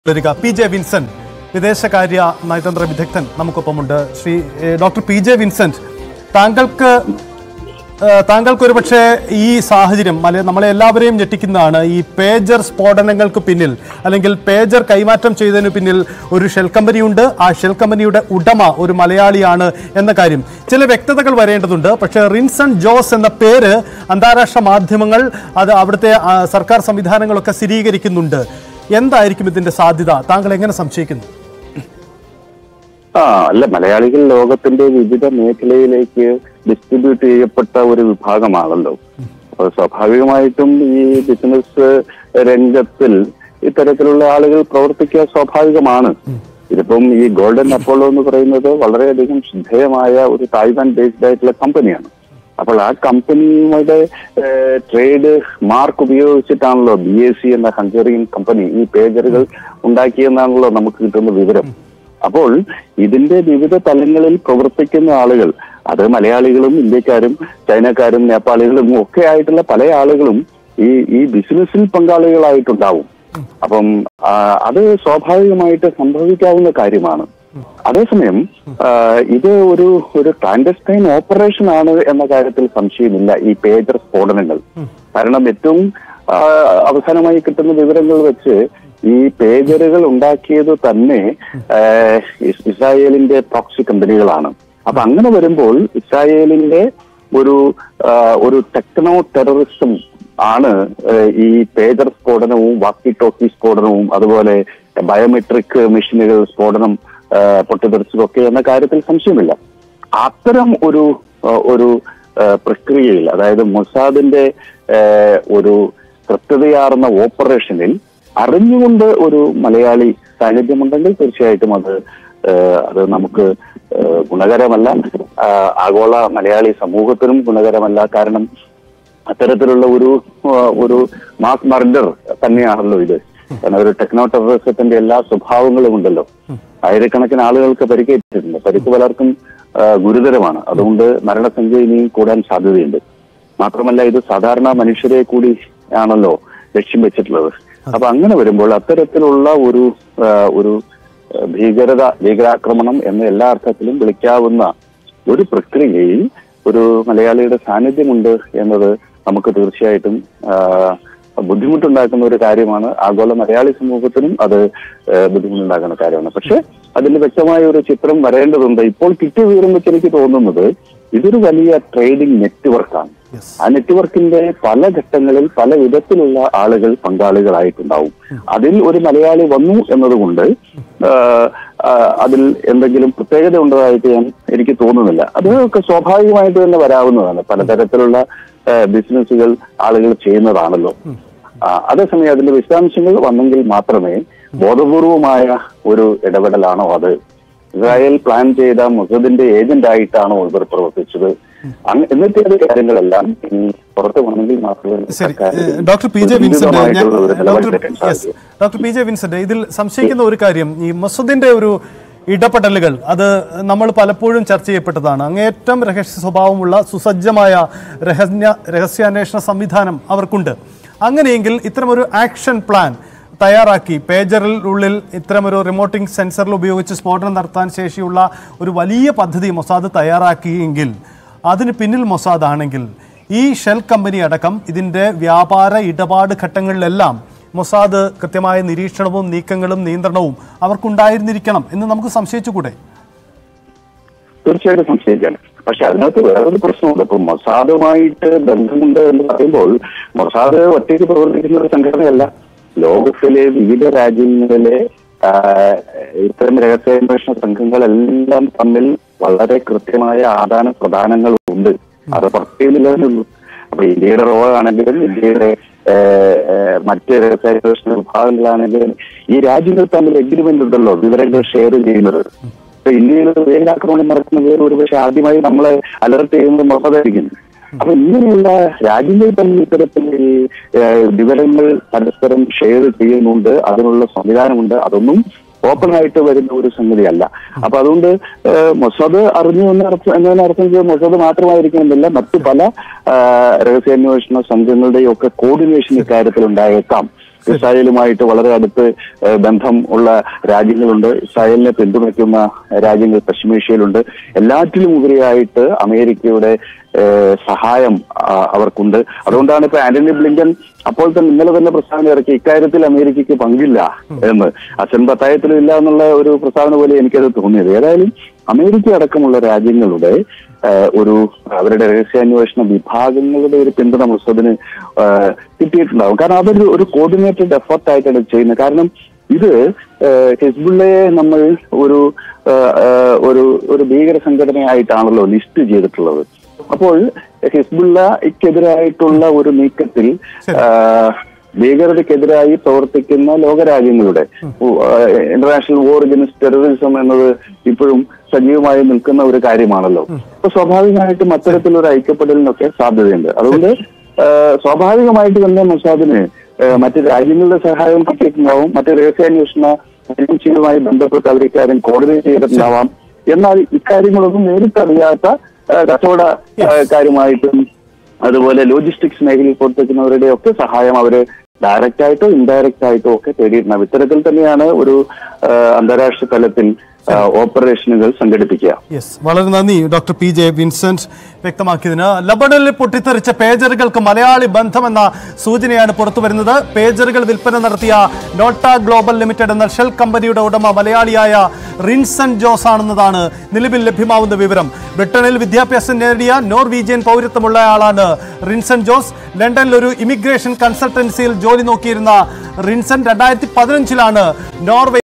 തുടരുക P J Vincent വിദേശകാര്യ നയതന്ത്ര വിദഗ്ധൻ നമുക്കൊപ്പമുണ്ട് ശ്രീ ഏ, ഡോക്ടർ പി ജെ വിൻസെന്റ് താങ്കൾക്ക് ഏ, താങ്കൾക്ക് ഒരുപക്ഷെ ഈ സാഹചര്യം അല്ലെ നമ്മളെ എല്ലാവരെയും ഞെട്ടിക്കുന്നതാണ് ഈ പേജർ സ്ഫോടനങ്ങൾക്ക് പിന്നിൽ അല്ലെങ്കിൽ പേജർ കൈമാറ്റം ചെയ്തതിന് പിന്നിൽ ഒരു ഷെൽ കമ്പനിയുണ്ട് ആ ഷെൽ കമ്പനിയുടെ ഉടമ ഒരു മലയാളിയാണ് എന്ന കാര്യം ചില വ്യക്തതകൾ വരേണ്ടതുണ്ട് പക്ഷേ റിൻസൺ ജോസ് എന്ന പേര് അന്താരാഷ്ട്ര മാധ്യമങ്ങൾ അത് അവിടുത്തെ ആ, സർക്കാർ സംവിധാനങ്ങളൊക്കെ സ്ഥിരീകരിക്കുന്നുണ്ട് എന്തായിരിക്കും ഇതിന്റെ സാധ്യത താങ്കൾ എങ്ങനെ സംശയിക്കുന്നു ആ അല്ല മലയാളികൾ ലോകത്തിന്റെ വിവിധ മേഖലയിലേക്ക് ഡിസ്ട്രിബ്യൂട്ട് ചെയ്യപ്പെട്ട ഒരു വിഭാഗമാണല്ലോ അപ്പോൾ സ്വാഭാവികമായിട്ടും ഈ ബിസിനസ് രംഗത്തിൽ ഇത്തരത്തിലുള്ള ആളുകൾ പ്രവർത്തിക്കുക സ്വാഭാവികമാണ് ഇതിപ്പം ഈ ഗോൾഡൻ അപ്പോളോ എന്ന് പറയുന്നത് വളരെയധികം ശ്രദ്ധേയമായ ഒരു തായ്വാൻ ബേസ്ഡ് ആയിട്ടുള്ള കമ്പനിയാണ് അപ്പോൾ ആ കമ്പനിയുടെ ട്രേഡ് മാർക്ക് ഉപയോഗിച്ചിട്ടാണല്ലോ ബി എസ് സി എന്ന ഹംഗേറിയൻ കമ്പനി ഈ പേജറുകൾ ഉണ്ടാക്കിയെന്നാണല്ലോ നമുക്ക് കിട്ടുന്ന വിവരം അപ്പോൾ ഇതിന്റെ വിവിധ തലങ്ങളിൽ പ്രവർത്തിക്കുന്ന ആളുകൾ അത് മലയാളികളും ഇന്ത്യക്കാരും ചൈനക്കാരും നേപ്പാളികളും ഒക്കെ ആയിട്ടുള്ള പല ആളുകളും ഈ ഈ ബിസിനസ്സിൽ പങ്കാളികളായിട്ടുണ്ടാവും അപ്പം ആ, അത് സ്വാഭാവികമായിട്ട് സംഭവിക്കാവുന്ന കാര്യമാണ് അതേസമയം ആ, ഇത് ഒരു ഒരു ക്ലാൻഡസ്റ്റൈൻ ഓപ്പറേഷൻ ആണ് എന്ന കാര്യത്തിൽ സംശയമില്ല ഈ പേജർ സ്ഫോടനങ്ങൾ കാരണം ഏറ്റവും ആ, അവസാനമായി കിട്ടുന്ന വിവരങ്ങൾ വെച്ച് ഈ പേജറുകൾ ഉണ്ടാക്കിയത് തന്നെ ആ, ഇസ്- ഇസ്രായേലിന്റെ പ്രോക്സി കമ്പനികളാണ് അപ്പൊ അങ്ങനെ വരുമ്പോൾ ഇസ്രായേലിന്റെ ഒരു ആ, ഒരു ടെക്നോ ടെററിസം ആണ് ആ, ഈ പേജർ സ്ഫോടനവും വാക്കി ടോക്കി സ്ഫോടനവും അതുപോലെ ബയോമെട്രിക് മെഷീനുകൾ സ്ഫോടനം ആ, പൊട്ടിത്തെറിച്ചതൊക്കെ എന്ന കാര്യത്തിൽ സംശയമില്ല അത്തരം ഒരു ആ, ഒരു ആ, പ്രക്രിയയിൽ അതായത് മൊസാദിന്റെ ആ, ഒരു കൃത്യതയാർന്ന ഓപ്പറേഷനിൽ അറിഞ്ഞുകൊണ്ട് ഒരു മലയാളി സാന്നിധ്യമുണ്ടെങ്കിൽ തീർച്ചയായിട്ടും അത് ആ, അത് നമുക്ക് ആ, ഗുണകരമല്ല ആ, ആഗോള മലയാളി സമൂഹത്തിനും ഗുണകരമല്ല കാരണം അത്തരത്തിലുള്ള ഒരു ആ, ഒരു മാസ് മർഡർ തന്നെയാണല്ലോ ഇത് കാരണം ഒരു ടെക്നോ ടെററിസത്തിന്റെ എല്ലാ സ്വഭാവങ്ങളും ഉണ്ടല്ലോ ആയിരക്കണക്കിന് ആളുകൾക്ക് പരിക്കേറ്റിട്ടുണ്ട് പരിക്ക് പലർക്കും ആ, ഗുരുതരമാണ് അതുകൊണ്ട് മരണസംഖ്യ ഇനിയും കൂടാൻ സാധ്യതയുണ്ട് മാത്രമല്ല ഇത് സാധാരണ മനുഷ്യരെ കൂടി ആണല്ലോ ലക്ഷ്യം വെച്ചിട്ടുള്ളത് അപ്പൊ അങ്ങനെ വരുമ്പോൾ അത്തരത്തിലുള്ള ഒരു ആ, ഒരു ആ, ഭീകരത ഭീകരാക്രമണം എന്ന എല്ലാ അർത്ഥത്തിലും വിളിക്കാവുന്ന ഒരു പ്രക്രിയയിൽ ഒരു മലയാളിയുടെ സാന്നിധ്യമുണ്ട് എന്നത് നമുക്ക് തീർച്ചയായിട്ടും ആ, ബുദ്ധിമുട്ടുണ്ടാക്കുന്ന ഒരു കാര്യമാണ് ആഗോള മലയാളി സമൂഹത്തിനും അത് ആ, ബുദ്ധിമുട്ടുണ്ടാക്കുന്ന കാര്യമാണ് പക്ഷെ അതിന് വ്യക്തമായ ഒരു ചിത്രം വരേണ്ടതുണ്ട് ഇപ്പോൾ കിട്ടിയ വിവരം വെച്ച് എനിക്ക് തോന്നുന്നത് ഇതൊരു വലിയ ട്രേഡിംഗ് നെറ്റ്വർക്കാണ് ആ നെറ്റ്വർക്കിന്റെ പല ഘട്ടങ്ങളിൽ പല വിധത്തിലുള്ള ആളുകൾ പങ്കാളികളായിട്ടുണ്ടാവും അതിൽ ഒരു മലയാളി വന്നു എന്നതുകൊണ്ട് ആ, ആ, അതിൽ എന്തെങ്കിലും പ്രത്യേകത ഉള്ളതായിട്ട് ഞാൻ എനിക്ക് തോന്നുന്നില്ല അതൊക്കെ സ്വാഭാവികമായിട്ട് തന്നെ വരാവുന്നതാണ് പലതരത്തിലുള്ള ആ, ബിസിനസ്സുകൾ ആളുകൾ ചെയ്യുന്നതാണല്ലോ ആ, അതേസമയം അതിന്റെ വിശദാംശങ്ങൾ വന്നെങ്കിൽ മാത്രമേ ബോധപൂർവമായ ഒരു ഇടപെടലാണോ അത് ഇസ്രായേൽ പ്ലാൻ ചെയ്ത മുസദിന്റെ ഏജന്റ് ആയിട്ടാണോ ഇവർ പ്രവർത്തിച്ചത് അങ്ങ് എന്നിട്ട് അത് കാര്യങ്ങളെല്ലാം ഇനി പുറത്തു വന്നെങ്കിൽ മാത്രമേ ശരി അക്കാര്യത്തിൽ ഏഹ് ഡോക്ടർ പി ജെ വിൻസെന്റ് ഞാൻ ഉചിതമായിട്ടുള്ള ഒരു നിലപാട് ഡോക്ടർ എടുക്കാൻ യെസ് സാധിക്കും. ഡോക്ടർ പി ജെ വിൻസെന്റ് ഇതിൽ സംശയിക്കുന്ന ഒരു കാര്യം ഈ മസൂദിന്റെ ഒരു ഇടപെടലുകൾ അത് നമ്മൾ പലപ്പോഴും ചർച്ച ചെയ്യപ്പെട്ടതാണ് അങ്ങേറ്റം രഹസ്യ സ്വഭാവമുള്ള സുസജ്ജമായ രഹസ്യ രഹസ്യാന്വേഷണ സംവിധാനം അവർക്കുണ്ട് അങ്ങനെയെങ്കിൽ ഇത്തരമൊരു ആക്ഷൻ പ്ലാൻ തയ്യാറാക്കി പേജറിൽ ഉള്ളിൽ ഇത്തരമൊരു റിമോട്ടിംഗ് സെൻസറിൽ ഉപയോഗിച്ച് സ്ഫോടനം നടത്താൻ ശേഷിയുള്ള ഒരു വലിയ പദ്ധതി മൊസാദ് തയ്യാറാക്കിയെങ്കിൽ അതിന് പിന്നിൽ മൊസാദ് ആണെങ്കിൽ ഈ ഷെൽ കമ്പനി അടക്കം ഇതിൻ്റെ വ്യാപാര ഇടപാട് ഘട്ടങ്ങളിലെല്ലാം മൊസാദ് കൃത്യമായ നിരീക്ഷണവും നീക്കങ്ങളും നിയന്ത്രണവും അവർക്കുണ്ടായിരുന്നിരിക്കണം എന്ന് നമുക്ക് സംശയിച്ചുകൂടെ തീർച്ചയായിട്ടും സംശയിക്കാണ് പക്ഷെ അതിനകത്ത് വേറൊരു പ്രശ്നമുണ്ട് ഇപ്പൊ മൊസാദുമായിട്ട് ബന്ധമുണ്ട് എന്ന് പറയുമ്പോൾ മൊസാദ് ഒറ്റയ്ക്ക് പ്രവർത്തിക്കുന്ന ഒരു സംഘടനയല്ല ലോകത്തിലെ വിവിധ രാജ്യങ്ങളിലെ ആ, ഇത്തരം രഹസ്യാന്വേഷണ സംഘങ്ങളെല്ലാം തമ്മിൽ വളരെ കൃത്യമായ ആദാന പ്രധാനങ്ങളുണ്ട് അത് പുറത്തേന്നില്ലെന്നേ ഉള്ളൂ അപ്പൊ ഇന്ത്യയുടെ റോ ആണെങ്കിലും ഇന്ത്യയുടെ ഏ, ഏ, മറ്റ് രഹസ്യാന്വേഷണ വിഭാഗങ്ങളാണെങ്കിലും ഈ രാജ്യങ്ങൾ തമ്മിൽ എഗ്രിമെന്റ് ഉണ്ടല്ലോ വിവരങ്ങൾ ഷെയർ ചെയ്യുന്നത് ഇപ്പൊ ഇന്ത്യയിൽ വേലാക്രമണം നടക്കുന്നത് ഒരുപക്ഷെ ആദ്യമായി നമ്മളെ അലർട്ട് ചെയ്യുന്നത് മൊസാദായിരിക്കും അപ്പൊ ഇങ്ങനെയുള്ള രാജ്യങ്ങൾ തമ്മിൽ ഇത്തരത്തിൽ ഈ ഏഹ്, വിവരങ്ങൾ പരസ്പരം ഷെയർ ചെയ്യുന്നുണ്ട് അതിനുള്ള സംവിധാനമുണ്ട് അതൊന്നും ഓപ്പൺ ആയിട്ട് വരുന്ന ഒരു സംഗതിയല്ല അപ്പൊ അതുകൊണ്ട് ഏഹ്, മൊസാദ് അറിഞ്ഞു എന്നർത്ഥം എന്നതിനർത്ഥം ചെയ്ത് മൊസാദ് മാത്രമായിരിക്കണമെന്നില്ല മറ്റു പല ഏഹ്, രഹസ്യാന്വേഷണ സംഘങ്ങളുടെയും ഒക്കെ കോർഡിനേഷൻ ഇക്കാര്യത്തിൽ ഉണ്ടായേക്കാം ഇസ്രായേലുമായിട്ട് വളരെ അടുത്ത് ഏഹ്, ബന്ധം ഉള്ള രാജ്യങ്ങളുണ്ട് ഇസ്രായേലിനെ പിന്തുണയ്ക്കുന്ന രാജ്യങ്ങൾ പശ്ചിമേഷ്യയിലുണ്ട് എല്ലാറ്റിലും ഉപരിയായിട്ട് അമേരിക്കയുടെ ഏഹ്, സഹായം ആ, അവർക്കുണ്ട് അതുകൊണ്ടാണ് ഇപ്പൊ ആന്റണി ബ്ലിങ്കൻ അപ്പോൾ തന്നെ ഇന്നലെ തന്നെ പ്രസ്താവന ഇറക്കി ഇക്കാര്യത്തിൽ അമേരിക്കയ്ക്ക് പങ്കില്ല എന്ന് അച്ഛൻ പത്തായത്തിലും ഇല്ല എന്നുള്ള ഒരു പ്രസ്താവന പോലെ എനിക്കത് തോന്നിയത് ഏതായാലും അമേരിക്ക അടക്കമുള്ള രാജ്യങ്ങളുടെ ഏഹ്, ഒരു അവരുടെ രഹസ്യാന്വേഷണ വിഭാഗങ്ങളുടെ ഒരു പിന്തുണ മുസദിന് ഏഹ്, കിട്ടിയിട്ടുണ്ടാവും കാരണം അതൊരു ഒരു കോർഡിനേറ്റഡ് എഫർട്ടായിട്ടാണ് ചെയ്യുന്നത് കാരണം ഇത് ഏഹ്, ഹിസ്ബുള്ളയെ നമ്മൾ ഒരു ഏഹ്, ഏഹ്, ഒരു ഒരു ഭീകര സംഘടനയായിട്ടാണല്ലോ ലിസ്റ്റ് ചെയ്തിട്ടുള്ളത് അപ്പോൾ ഹിസ്ബുള്ളക്കെതിരായിട്ടുള്ള ഒരു നീക്കത്തിൽ ഏഹ്, ഭീകരതയ്ക്കെതിരായി പ്രവർത്തിക്കുന്ന ലോകരാജ്യങ്ങളുടെ ഇന്റർനാഷണൽ വോർ അഗൻസ്റ്റ് ടെററിസം എന്നത് ഇപ്പോഴും സജീവമായി നിൽക്കുന്ന ഒരു കാര്യമാണല്ലോ അപ്പൊ സ്വാഭാവികമായിട്ടും അത്തരത്തിലൊരു ഐക്യപ്പെടലിനൊക്കെ സാധ്യതയുണ്ട് അതുകൊണ്ട് ഏഹ്, സ്വാഭാവികമായിട്ട് തന്നെ മൊസാദിന് ഏഹ്, മറ്റ് രാജ്യങ്ങളുടെ സഹായം കിട്ടിയിട്ടുണ്ടാവും മറ്റ് രഹസ്യാന്വേഷണ ഏജൻസികളുമായി ബന്ധപ്പെട്ട് അവർ ഇക്കാര്യം കോർഡിനേറ്റ് ചെയ്തിട്ടുണ്ടാവാം എന്നാൽ ഇക്കാര്യങ്ങളൊന്നും നേരിട്ടറിയാത്ത ഏഹ്, കച്ചവട ഏഹ്, കാര്യമായിട്ടും അതുപോലെ ലോജിസ്റ്റിക്സ് മേഖലയിൽ പ്രവർത്തിക്കുന്നവരുടെ ഒക്കെ സഹായം അവര് ഡയറക്റ്റ് ആയിട്ടോ ഇൻഡയറക്റ്റ് ആയിട്ടോ ഒക്കെ തേടിയിട്ടുണ്ടാവും ഇത്തരത്തിൽ തന്നെയാണ് ഒരു ഏഹ്, അന്താരാഷ്ട്ര തലത്തിൽ ഏഹ്, ഓപ്പറേഷനുകൾ സംഘടിപ്പിക്കുക യെസ് വളരെ നന്ദി ഡോക്ടർ പി ജെ വിൻസെന്റ് വ്യക്തമാക്കിയതിന് ലബണനിൽ പൊട്ടിത്തെറിച്ച പേജറുകൾക്ക് മലയാളി ബന്ധമെന്ന സൂചനയാണ് പുറത്തു വരുന്നത് പേജറുകൾ വിൽപ്പന നടത്തിയ നോട്ട ഗ്ലോബൽ ലിമിറ്റഡ് എന്ന ഷെൽ കമ്പനിയുടെ ഉടമ മലയാളിയായ റിൻസൺ ജോസ് ആണെന്നതാണ് നിലവിൽ ലഭ്യമാവുന്ന വിവരം ബ്രിട്ടനിൽ വിദ്യാഭ്യാസം നേടിയ നോർവീജിയൻ പൗരത്വമുള്ള ആളാണ് റിൻസൺ ജോസ് ലണ്ടനിൽ ഒരു ഇമിഗ്രേഷൻ കൺസൾട്ടൻസിയിൽ ജോലി നോക്കിയിരുന്ന റിൻസൺ രണ്ടായിരത്തി പതിനഞ്ചിലാണ് നോർവേ